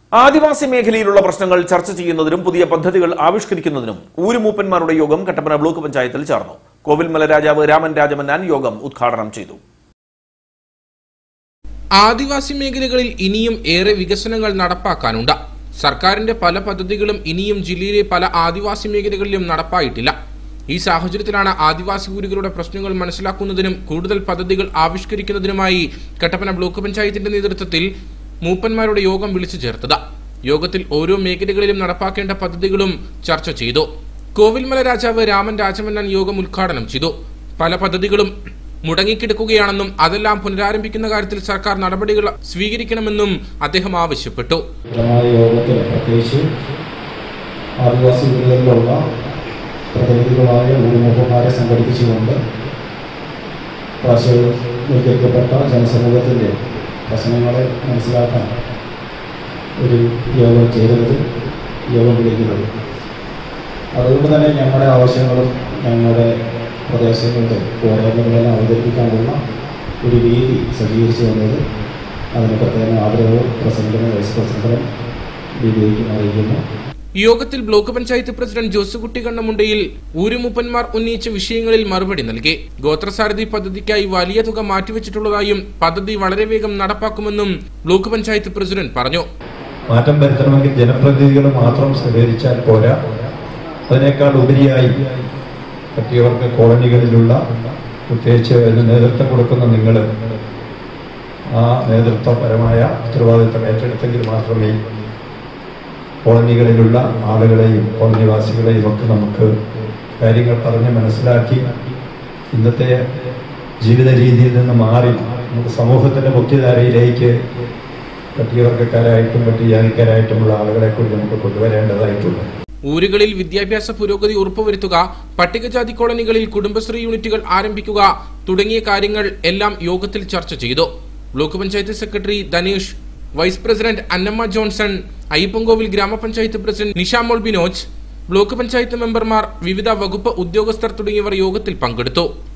ആദിവാസി മേഖലയിലുള്ള പ്രശ്നങ്ങൾ ചർച്ച ചെയ്യുന്നതിനും പുതിയ പദ്ധതികൾ ആവിഷ്കരിക്കുന്നതിനും ഊരുമൂപ്പന്മാരുടെ യോഗം കട്ടപ്പന ബ്ലോക്ക് പഞ്ചായത്തിൽ ചേർന്നു കോവിൽമല രാജാവ് രാമൻ രാജമന്നാൻ യോഗം ഉദ്ഘാടനം ചെയ്തു ആദിവാസി മേഖലകളിൽ ഇനിയും ഏറെ വികസനങ്ങൾ നടപ്പാക്കാനുണ്ട് സർക്കാരിന്റെ പല പദ്ധതികളും ഇനിയും ജില്ലയിലെ പല ആദിവാസി മേഖലകളിലും നടപ്പായിട്ടില്ല ഈ സാഹചര്യത്തിലാണ് ആദിവാസി ഊരുകളുടെ പ്രശ്നങ്ങൾ മനസ്സിലാക്കുന്നതിനും കൂടുതൽ പദ്ധതികൾ ആവിഷ്കരിക്കുന്നതിനുമായി കട്ടപ്പന ബ്ലോക്ക് പഞ്ചായത്തിന്റെ നേതൃത്വത്തിൽ മൂപ്പന്മാരുടെ യോഗം വിളിച്ചു ചേർത്തത് യോഗത്തിൽ ഓരോ മേഖലകളിലും നടപ്പാക്കേണ്ട പദ്ധതികളും ചർച്ച ചെയ്തു കോവിൽമല രാജാവ് രാമൻ രാജമന്നൻ യോഗം ഉദ്ഘാടനം ചെയ്തു പല പദ്ധതികളും മുടങ്ങിക്കിടക്കുകയാണെന്നും അതെല്ലാം പുനരാരംഭിക്കുന്ന കാര്യത്തിൽ സർക്കാർ നടപടികൾ സ്വീകരിക്കണമെന്നും അദ്ദേഹം ആവശ്യപ്പെട്ടു വിപുലമായ യോഗത്തിൽ പ്രത്യേകിച്ച് ആദിവാസി വീടുകളിലുള്ള പ്രതിനിധികളായ ഊരുമുഖന്മാരെ സംഘടിപ്പിച്ചുകൊണ്ട് പാർശ്വവൽക്കരിക്കപ്പെട്ട ജനസമൂഹത്തിൻ്റെ പ്രശ്നങ്ങളെ മനസ്സിലാക്കാൻ ഒരു യോഗം ചെയ്തത് യോഗം വിളിക്കുന്നത് അതുകൊണ്ട് തന്നെ ഞങ്ങളുടെ ആവശ്യങ്ങളും ഞങ്ങളുടെ പ്രദേശങ്ങളുടെ പോരായ്മകളെല്ലാം അവതരിപ്പിക്കാനുള്ള ഒരു രീതി സജ്ജീകരിച്ചു വന്നത് അതിന് പ്രത്യേക ആദരവ് പ്രസിഡന്റിനും വൈസ് പ്രസിഡന്റിനും ബി ബി ഐക്കും അറിയിക്കുന്നു യോഗത്തിൽ ബ്ലോക്ക് പഞ്ചായത്ത് പ്രസിഡന്റ് ജോസുകുട്ടി കണ്ണമുണ്ടയിൽ ഊരുമുപ്പന്മാർ ഉന്നയിച്ച വിഷയങ്ങളിൽ മറുപടി നൽകി ഗോത്രസാരഥി പദ്ധതിക്കായി വലിയ തുക മാറ്റിവെച്ചിട്ടുള്ളതായും പദ്ധതി വളരെ വേഗം നടപ്പാക്കുമെന്നും ബ്ലോക്ക് പഞ്ചായത്ത് പ്രസിഡന്റ് പറഞ്ഞു മാറ്റം വരുത്തണമെങ്കിൽ ജനപ്രതിനിധികൾ മാത്രം സഹകരിച്ചാൽ പോരാ അതിനേക്കാൾ ഉപരിയായി പറ്റിയവർക്ക് കോളനികളിലുള്ള പ്രത്യേകിച്ച് അതിന് നേതൃത്വം കൊടുക്കുന്ന നിങ്ങൾ ആ നേതൃത്വപരമായ ഉത്തരവാദിത്തം ഏറ്റെടുത്തെങ്കിൽ മാത്രമേ കോളനികളിലുള്ള ആളുകളെയും കോളനിവാസികളെയും ഒക്കെ നമുക്ക് കാര്യങ്ങൾ പറഞ്ഞ് മനസ്സിലാക്കി ഇന്നത്തെ ജീവിത രീതിയിൽ നിന്ന് മാറി നമുക്ക് സമൂഹത്തിന്റെ മുഖ്യധാരയിലേക്ക് പട്ടികവർഗക്കാരായിട്ടും പട്ടികജാതിക്കാരായിട്ടുമുള്ള ആളുകളെ കൂടി നമുക്ക് കൊണ്ടുവരേണ്ടതായിട്ടുണ്ട് ഊരുകളിൽ വിദ്യാഭ്യാസ പുരോഗതി ഉറപ്പുവരുത്തുക പട്ടികജാതി കോളനികളിൽ കുടുംബശ്രീ യൂണിറ്റുകൾ ആരംഭിക്കുക തുടങ്ങിയ കാര്യങ്ങൾ എല്ലാം യോഗത്തിൽ ചർച്ച ചെയ്തു block panchayat secretary Dhanesh vice president Annamma Johnson Ayyappancoil ഗ്രാമപഞ്ചായത്ത് പ്രസിഡന്റ് നിഷാമോൾ ബിനോജ് ബ്ലോക്ക് പഞ്ചായത്ത് മെമ്പർമാർ വിവിധ വകുപ്പ് ഉദ്യോഗസ്ഥർ തുടങ്ങിയവർ യോഗത്തിൽ പങ്കെടുത്തു